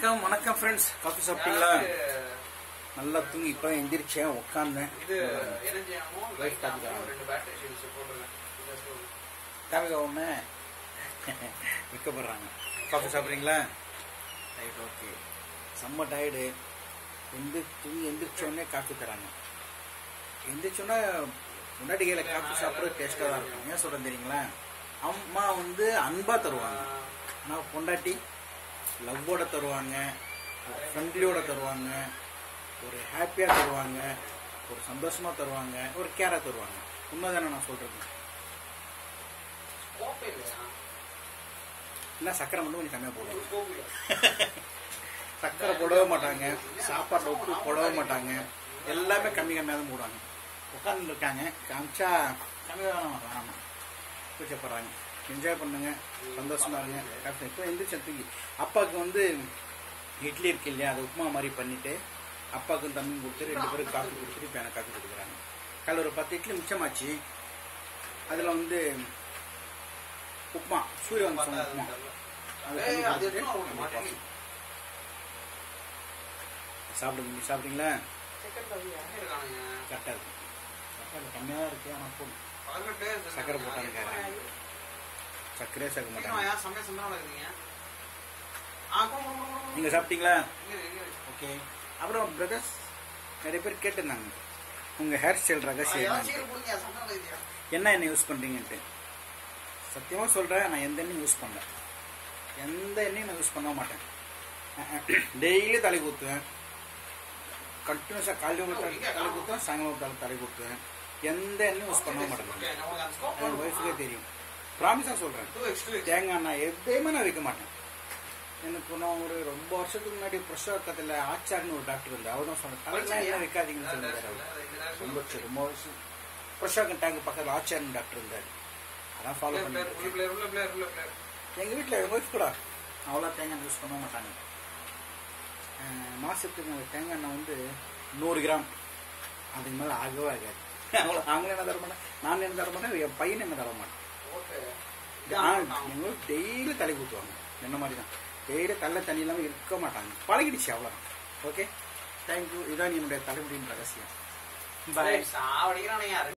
வணக்கம் வணக்கம் friends coffee சாப்பிட்டீங்களா நல்லா தூங்கி இப்போ எந்திரிச்சேன் உட்காந்தேன் இது என்ன செய்யணும் Light லைட் ஆகுதா? ரெண்டு பேட்டரி ஷீல்ஸ் போட்டுருங்க இதை போடு. காஃபி ஒன்று விற்கப்படுறாங்க காஃபி சாப்பிட்றீங்களா ரைட் ஓகே செம்ம டயர்டு எந்த தூங்கி எந்திரிச்ச உடனே காஃபி தராங்க எந்திரிச்சோன்னே முன்னாடி கையில் காஃபி சாப்பிட்றது டேஸ்ட்டாக தான் இருக்கும் ஏன் சொல்கிறேன் தெரியுங்களா அம்மா வந்து அன்பாக தருவாங்க ஆனால் பொண்டாட்டி லவ்வோட தருவாங்க ஃப்ரெண்ட்லியோட தருவாங்க ஒரு ஹாப்பியாக தருவாங்க ஒரு சந்தோஷமாக தருவாங்க ஒரு கேராக தருவாங்க உண்மைதானே நான் சொல்கிறது கோப்பை இல்லையா? இல்லை சக்கரை மட்டும் கொஞ்சம் கம்மியாக ஒரு போடுவாங்க கோப்பை இல்ல. சக்கரை போடவே மாட்டாங்க சாப்பாட்டில் உப்பு போடவே மாட்டாங்க எல்லாமே கம்மி கம்மியாக தான் போடுவாங்க உட்காந்து இருக்காங்க காமிச்சா கம்மியாக வேணாம் வேணாம் கூச்சப்படுறாங்க என்ஜாய் பண்ணுங்க சந்தோஷமா இருங்க காஃபி இப்போ எந்திரிச்சு தூங்கி அப்பாவுக்கு வந்து இட்லி இருக்கு இல்லையா அது உப்புமா மாதிரி பண்ணிட்டு அப்பாவுக்கும் தம்பியும் கொடுத்து ரெண்டு பேரும் காஃபி கொடுத்துட்டு இப்போ எனக்கு காஃபி கொடுக்குறாங்க காலைல ஒரு பத்து இட்லி மிச்சமாச்சு அதில் வந்து உப்புமா சூரிய வம்சம் உப்புமா அது ஏய், பண்ணி அது கொடுத்துட்டு எத்தனை ஒரு நம்ம மாட்டேங்குது? coffee. சாப்பிடுங்க நீ சாப்பிட்டீங்களா இருக்கானுங்க. கரெக்டாக இருக்கு கரெக்டாக கம்மியாக தான் இருக்கு ஆனால் போதும் பகட்டு இந்த சக்கரை போட்டாங்க சக்கரையே சேர்க்க சீக்கிரம் மாட்டாங்க வாயா, சமையல் செஞ்சா இருக்கீங்க. ஆ, கொடு, கொடு, கொடு, கொடு. நீங்கள் சாப்பிட்டீங்களா இங்க இரு, இங்க இரு. ஓகே அப்புறம் பிரதர்ஸ் நிறைய பேர் கேட்டிருந்தாங்க உங்கள் ஹேர் ஸ்டைல் ஆ, ரகசியம் எல்லாம் என்னன்னு. சீக்கிரம் கொடுங்க, சமையல் வைத்தியா. என்ன எண்ணெய் யூஸ் பண்ணுறீங்கன்ட்டு சத்தியமாக சொல்கிறேன் நான் எந்த எண்ணெயும் யூஸ் பண்ணல எந்த எண்ணெயும் நான் யூஸ் பண்ண மாட்டேன் டெய்லி தலை ஊற்றுவேன் கண்டினியூஸாக காலையில் ஒரு தலை தலை ஊற்றுவேன் சாயங்காலம் ஒரு தலை தலை ஊற்றுவேன் எந்த எண்ணெயும் யூஸ் பண்ண மாட்டேன் ஓகே, நமக்கு அந்த scope என் வேணுமா? ஒய்ஃபுக்கே தெரியும் ப்ராமிஸாக சொல்கிறேன் 2x, 2x. தேங்காய் எண்ணெய் எதையுமே நான் வைக்க மாட்டேன் எனக்கு நான் ஒரு ரொம்ப வருஷத்துக்கு முன்னாடி பிரசவக்கத்தில் ஆச்சார்னு ஒரு டாக்டர் இருந்தார் அவர் தான் சொன்னார் தலைலாம் என்ன வைக்காதீங்கன்னு சொன்னார் அவர் ரொம்ப வருஷம் ரொம்ப வருஷம் பிரசவக்கம் டேங்க் பக்கத்தில் ஆச்சார்னு டாக்டர் இருந்தார் அதான் ஃபாலோ உள்ள player, உள்ள பண்ணி player, உள்ள player, உள்ள player. எங்கள் வீட்டில் எங்கள் ஒய்ஃப் கூட அவ்வளோ தேங்காய் யூஸ் பண்ண மாட்டாங்க அஹ் மாசத்துக்கு நாங்கள் தேங்காய் எண்ணெய் வந்து நூறு கிராம் அதுக்கு மேலே ஆகவே ஆகாது அவ்வளோ அவங்களும் என்ன தர மாட்டேன் நான் என்ன தர மாட்டேன் என் பையன் என்ன தர மாட்டேன் ஓகே. எங்கள் டெய்லி தலை ஊற்றுவாங்க என்ன மாதிரி தான் டெய்லி தலை தண்ணி இல்லாமல் இருக்க மாட்டாங்க பழகிடுச்சு அவ்வளோதான் ஓகே தேங்க்யூ இதான் என்னுடைய தலைமுடியின் ரகசியம் பாய் சாவடிக்கிறானுங்க